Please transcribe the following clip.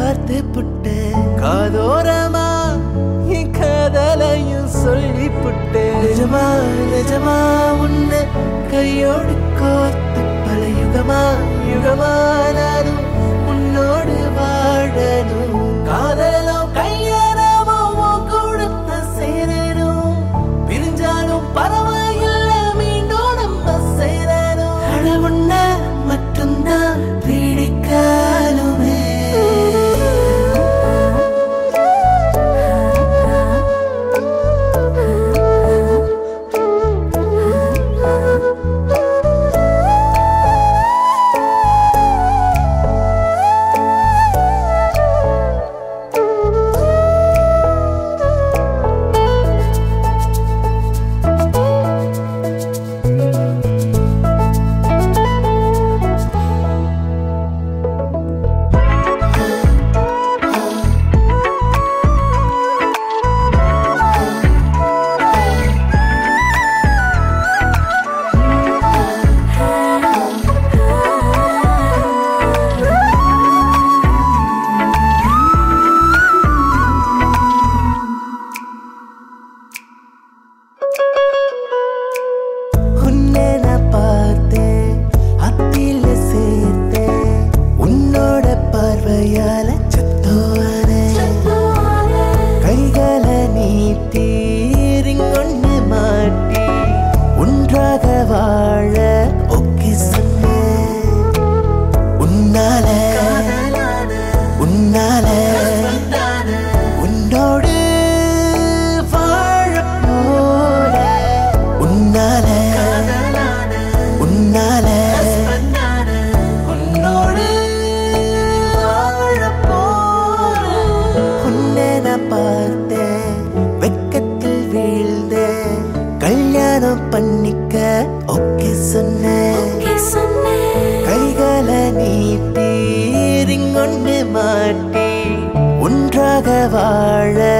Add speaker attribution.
Speaker 1: பார்த்து புட்டேன் காதோரமா என் காதலையும் சொல்லி புட்டேன் நிஜமா நிஜமா உன்னை கையோடு கோர்த்து பல யுகமா யுகமா நானும் உன்னோடு வாழணும் காதலோ கையறமோ கொடுத்த சேரணும் பிரிஞ்சாலும் பரவாயில்லை மீண்டும் நம்ம சேரணும் அட உன்னை மட்டும்தான் பிடிக்காலுமே உன்னை நான் பார்த்தேன் அத்தில சேர்த்தேன் உன்னோட பார்வையால சத்தோவானே கைகளை நீட்டி ரிங்கொன்னு மாட்டி ஒன்றாக வாழ ஒக்கி சொன்னேன் உன்னால உன்னால உன்னோடு வாழ போல உன்னால உன்னால உன்னோடு வாழ போல உன்னை நான் பார்த்தேன் வெக்கத்தில் வீழ்ந்தேன் கல்யாணம் பண்ணிக்க ஓகே சொன்னேன் கைகளை நீட்டி ரிங்கொண்டு மாட்டி ஒன்றாக வாழ